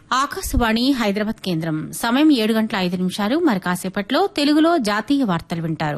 ఆకాశవాణి హైదరాబాద్ కేంద్రం సమయం ఏడు గంటల ఐదు నిమిషాలు మరి కాసేపట్లో తెలుగులో జాతీయ వార్తలు వింటారు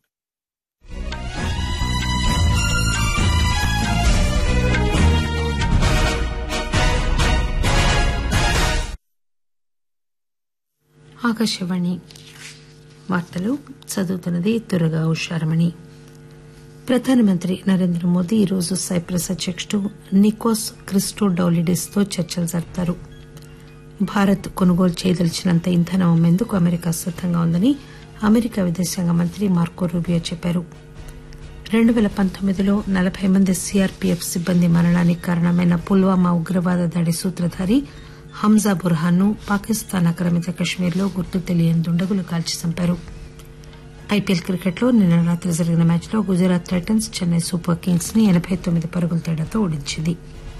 ఆకాశవాణి వార్తలు చదువుతున్నది దుర్గా ఉషారమణి ప్రధానమంత్రి నరేంద్ర మోదీ ఈరోజు సైప్రస్ అధ్యకుడు నికోస్ క్రిస్టోడౌలిడెస్ తో చర్చలు జరుపుతారు భారత్ కొనుగోలు చేయదలిచినంత ఇంధనం అమ్మేందుకు అమెరికా సిద్దంగా ఉందని అమెరికా విదేశాంగ మంత్రి మార్కో రూబియో చెప్పారు రెండు పేల పంతొమ్మిదిలో నలబై మంది సీఆర్పీఎఫ్ సిబ్బంది మరణానికి కారణమైన పుల్వామా ఉగ్రవాద దాడి సూత్రధారి హంజా బుర్హాన్ ను పాకిస్తాన్ ఆక్రమిత కశ్మీర్లో గుర్తు తెలియని దుండగులు కాల్చి చంపారు ఐపీఎల్ క్రికెట్లో నిన్న రాత్రి జరిగిన మ్యాచ్లో Gujarat Titans Chennai Super Kings ని ఎనబై తొమ్మిది పరుగుల తేడాతో ఓడించింది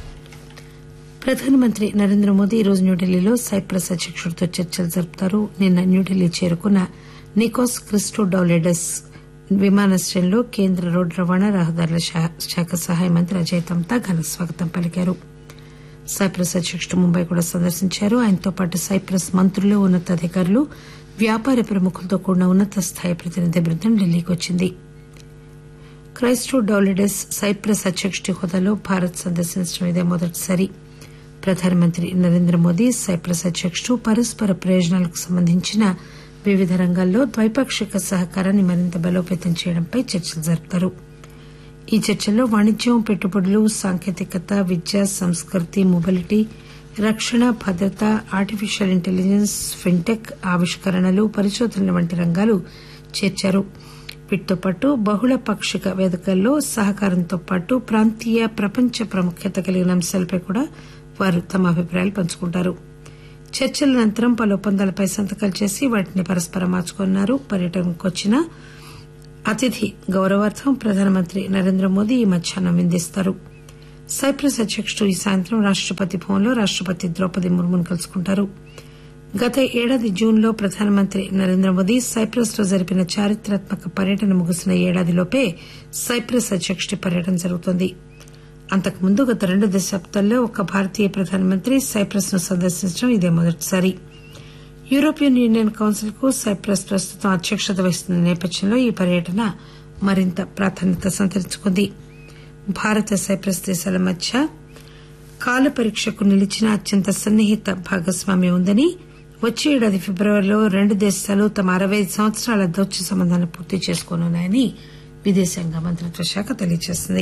ప్రధానమంత్రి నరేంద్ర మోదీ ఈరోజు న్యూఢిల్లీలో సైప్రస్ అధ్యకుడితో చర్చలు జరుపుతారు నిన్న న్యూఢిల్లీ చేరుకున్న నికోస్ క్రిస్టోడౌలెడస్ విమానాశ్రయంలో కేంద్ర రోడ్డు రవాణా రహదారుల శాఖ సహాయ మంత్రి అజయ్ తమ్తా ఘన స్వాగతం పలికారు సైప్రస్ అధ్యకుడు ముంబై కూడా సందర్శించారు ఆయనతో పాటు సైప్రస్ మంత్రులు ఉన్నతాధికారులు వ్యాపార ప్రముఖులతో కూడిన ఉన్నత స్థాయి ప్రతినిధి బృందం ఢిల్లీకి వచ్చింది క్రైస్టో డౌలిడెస్ సైప్రస్ అధ్యకుడి హోదాలో భారత్ సందర్శించడం ఇదే మొదటిసారి ప్రధానమంత్రి నరేంద్ర మోదీ సైప్రస్ అధ్యకుడు పరస్పర ప్రయోజనాలకు సంబంధించిన వివిధ రంగాల్లో ద్వైపాక్షిక సహకారాన్ని మరింత బలోపేతం చేయడంపై చర్చలు జరుపుతారు ఈ చర్చల్లో వాణిజ్యం పెట్టుబడులు సాంకేతికత విద్య సంస్కృతి మొబిలిటీ రక్షణ భద్రత ఆర్టిఫిషియల్ ఇంటెలిజెన్స్ ఫిన్టెక్ ఆవిష్కరణలు పరిశోధనల వంటి రంగాలు చేర్చారు వీటితో పాటు బహుళ పాక్షిక వేదికల్లో సహకారంతో పాటు ప్రాంతీయ ప్రపంచ ప్రాముఖ్యత కలిగిన అంశాలపై కూడా వారు తమ అభిప్రాయాలు పంచుకుంటారు చర్చల అనంతరం పలు ఒప్పందాలపై సంతకాలు చేసి వాటిని పరస్పరం మార్చుకున్నారు పర్యటనకు వచ్చిన అతిథి గౌరవార్థం ప్రధానమంత్రి నరేంద్ర మోదీ ఈ మధ్యాహ్నం విందిస్తారు సైప్రస్ అధ్యకుడు ఈ సాయంత్రం రాష్టపతి భవన్లో రాష్టపతి ద్రౌపది ముర్మును కలుసుకుంటారు గత ఏడాది జూన్లో ప్రధానమంత్రి నరేంద్ర మోదీ సైప్రస్ లో జరిపిన చారిత్రాత్మక పర్యటన ముగిసిన ఏడాదిలోపే సైప్రస్ అధ్యకుడి పర్యటన జరుగుతోంది అంతకుముందు గత రెండు దశాబ్దాల్లో ఒక భారతీయ ప్రధానమంత్రి సైప్రస్ ను సందర్శించడం ఇదే మొదటిసారి యూరోపియన్ యూనియన్ కౌన్సిల్ కు సైప్రస్ ప్రస్తుతం అధ్యక్షత వహిస్తున్న నేపథ్యంలో ఈ పర్యటన మరింత ప్రాధాన్యత సంతరించుకుంది భారత సైప్రస్ దేశాల మధ్య కాల పరీక్షకు నిలిచిన అత్యంత సన్నిహిత భాగస్వామ్యం ఉందని వచ్చే ఏడాది ఫిబ్రవరిలో రెండు దేశాలు తమ అరవై సంవత్సరాల దౌత్య సంబంధాలను పూర్తి చేసుకోనున్నాయని విదేశాంగ మంత్రిత్వ శాఖ తెలియజేసింది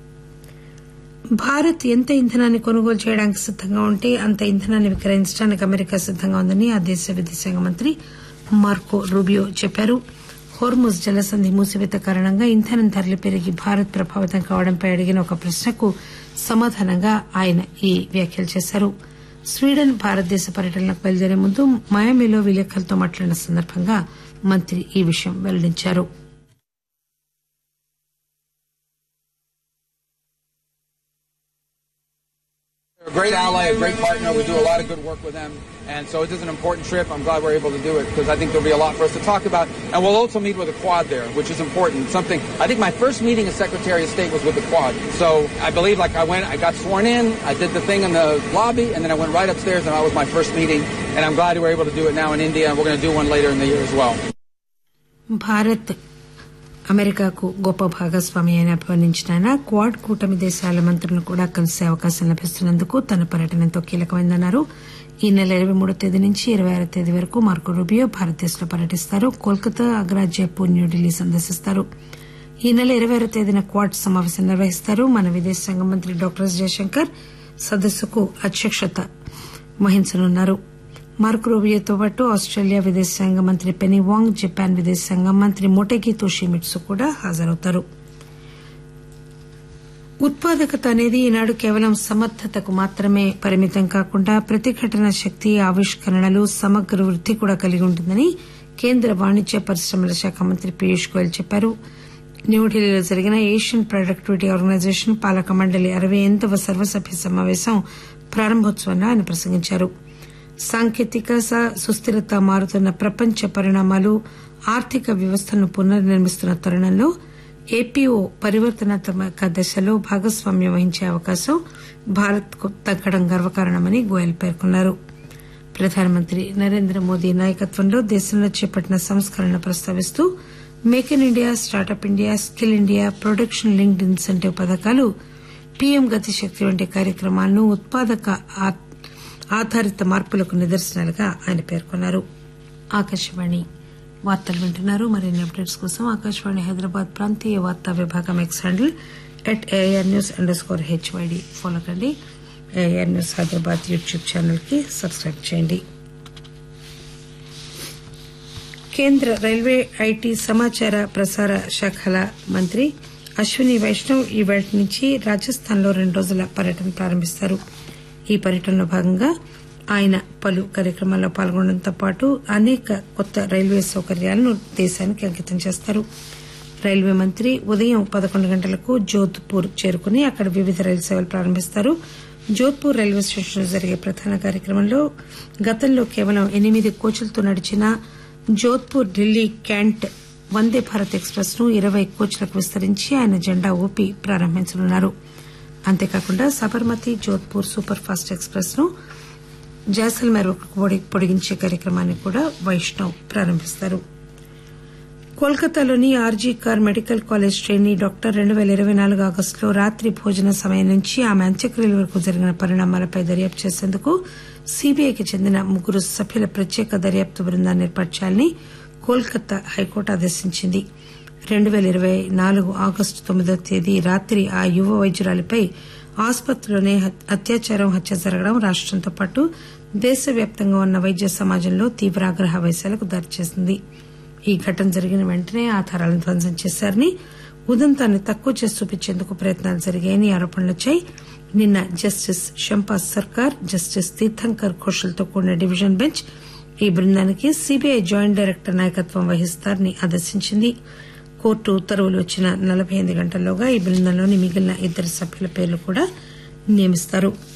భారత్ ఎంత ఇంధనాన్ని కొనుగోలు చేయడానికి సిద్దంగా ఉంటే అంత ఇంధనాన్ని విక్రయించడానికి అమెరికా సిద్దంగా ఉందని ఆ దేశ విదేశాంగ మంత్రి మార్కో రూబియో చెప్పారు హోర్ముజ్ జలసంధి మూసివేత కారణంగా ఇంధనం ధరలు పెరిగి భారత్ ప్రభావితం కావడంపై అడిగిన ఒక ప్రశ్నకు సమాధానంగా ఆయన ఈ వ్యాఖ్యలు చేశారు స్వీడన్ భారతదేశ పర్యటనలకు బయలుదేరే ముందు మయామిలో విలేకరులతో మాట్లాడిన సందర్భంగా మంత్రి ఈ విషయం వెల్లడించారు They're a great ally, a great partner. We do a lot of good work with them. And so it is an important trip. I'm glad we're able to do it because I think there'll be a lot for us to talk about. And we'll also meet with the Quad there, which is important. Something, I think my first meeting as Secretary of State was with the Quad. So I believe like I went, I got sworn in, I did the thing in the lobby, and then I went right upstairs and that was my first meeting. And I'm glad we were able to do it now in India. And we're going to do one later in the year as well. Bharat అమెరికాకు గొప్ప భాగస్వామి అని అభివర్ణించిన ఆయన quad కూటమి దేశాల మంత్రులను కూడా కలిసే అవకాశం లభిస్తున్నందుకు తన పర్యటన ఎంతో కీలకమైందన్నారు ఈ నెల ఇరవై మూడో తేదీ నుంచి ఇరవై ఆరో తేదీ వరకు మార్కో రూబియో భారతదేశంలో పర్యటిస్తారు కోల్కతా అగ్రా జైపూర్ న్యూఢిల్లీ సందర్శిస్తారు ఈ నెల ఇరవై ఆరో తేదీన క్వాడ్ సమావేశం నిర్వహిస్తారు మన విదేశాంగ మంత్రి డాక్టర్ ఎస్ జయశంకర్ సదస్సుకు అధ్యక్షత వహించనున్నారు మార్క్ రూబియోతో పాటు ఆస్టేలియా విదేశాంగ మంత్రి పెనీ వాంగ్ జపాన్ విదేశాంగ మంత్రి మొటెకి తోషిమిట్సు కూడా హాజరవుతారు ఉత్పాదకత అనేది ఈనాడు కేవలం సమర్థతకు మాత్రమే పరిమితం కాకుండా ప్రతిఘటన శక్తి ఆవిష్కరణలు సమగ్ర వృద్ది కూడా కలిగి ఉంటుందని కేంద్ర వాణిజ్య పరిశ్రమల శాఖ మంత్రి పీయూష్ గోయల్ చెప్పారు న్యూఢిల్లీలో జరిగిన ఏషియన్ ప్రొడక్టివిటీ ఆర్గనైజేషన్ పాలక మండలి అరవై ఎనిమిదవ సర్వసభ్య సమావేశం ప్రారంభోత్సవంలో ఆయన ప్రసంగించారు సాంకేతిక సుస్థిరత మారుతున్న ప్రపంచ పరిణామాలు ఆర్థిక వ్యవస్థను పునర్నిర్మిస్తున్న తరుణంలో ఏపీఓ పరివర్తనాత్మక దశలో భాగస్వామ్యం వహించే అవకాశం భారత్ కు దక్కడం గర్వకారణమని గోయల్ పేర్కొన్నారు ప్రధానమంత్రి నరేంద్ర మోదీ నాయకత్వంలో దేశంలో చేపట్టిన సంస్కరణలు ప్రస్తావిస్తూ make in India startup India skill India production linked incentive పథకాలు పీఎం గతిశక్తి వంటి కార్యక్రమాలను ఉత్పాదక ఆ- ఆధారిత మార్పులకు నిదర్శనాలుగా ఆయన పేర్కొన్నారు ఆకాశవాణి వార్తలు వింటున్నారు మరిన్ని అప్డేట్స్ కోసం ఆకాశవాణి హైదరాబాద్ ప్రాంతీయ వార్తా విభాగం X handle at AR news under score HYD follow కండి AR news Hyderabad YouTube channel కి సబ్స్క్రైబ్ చేయండి కేంద్ర రైల్వే ఐటీ సమాచార ప్రసార శాఖల మంత్రి అశ్విని వైష్ణవ్ ఈ వేళ నుంచి రాజస్థాన్ లో రెండు రోజుల పర్యటన ప్రారంభిస్తారు ఈ పర్యటనలో భాగంగా ఆయన పలు కార్యక్రమాల్లో పాల్గొనడంతో పాటు అనేక కొత్త రైల్వే సౌకర్యాలను దేశానికి అంకితం చేస్తారు రైల్వే మంత్రి ఉదయం పదకొండు గంటలకు జోధ్పూర్ చేరుకుని అక్కడ వివిధ రైలు సేవలు ప్రారంభిస్తారు జోధ్పూర్ రైల్వే స్టేషన్లో జరిగే ప్రధాన కార్యక్రమంలో గతంలో కేవలం ఎనిమిది కోచ్లతో నడిచిన జోధ్పూర్ ఢిల్లీ క్యాంట్ వందే భారత్ ఎక్స్ప్రెస్ ను ఇరవై కోచ్లకు విస్తరించి ఆయన జెండా ఊపి ప్రారంభించనున్నారు అంతేకాకుండా Sabarmati Jodhpur super fast express ను జైసల్మేర్ పొడిగించే కార్యక్రమాన్ని కూడా వైష్ణవ్ ప్రారంభిస్తారు కోల్కతాలోని RG Kar medical college trainee doctor రెండు పేల ఇరవై నాలుగు ఆగస్టులో రాత్రి భోజన సమయం నుంచి ఆమె అంత్యక్రియల వరకు జరిగిన పరిణామాలపై దర్యాప్తు చేసేందుకు సీబీఐకి చెందిన ముగ్గురు సభ్యుల ప్రత్యేక దర్యాప్తు బృందాన్ని ఏర్పాటు చేయాలని కోల్కతా హైకోర్టు ఆదేశించింది రెండు పేల ఇరవై నాలుగు ఆగస్టు తొమ్మిదో తేదీ రాత్రి ఆ యువ వైద్యురాలిపై ఆసుపత్రిలోనే హత్- అత్యాచారం హత్య జరగడం రాష్టంతో పాటు దేశవ్యాప్తంగా ఉన్న వైద్య సమాజంలో తీవ్ర ఆగ్రహవేశాలకు దారిచేసింది ఈ ఘటన జరిగిన వెంటనే ఆధారాలను ధ్వంసం చేశారని ఉదంతాన్ని తక్కువ చేసి చూపించేందుకు ప్రయత్నాలు జరిగాయని ఆరోపణలొచ్చాయి నిన్న జస్టిస్ షంపాస్ సర్కార్ జస్టిస్ తీర్థంకర్ ఘోషల్తో కూడిన డివిజన్ బెంచ్ ఈ బృందానికి సీబీఐ జాయింట్ డైరెక్టర్ నాయకత్వం వహిస్తారని ఆదేశించింది కోర్టు ఉత్తర్వులు వచ్చిన నలబై ఎనిమిది గంటల్లోగా ఈ బృందంలోని మిగిలిన ఇద్దరు సభ్యుల పేర్లు కూడా నియమిస్తారు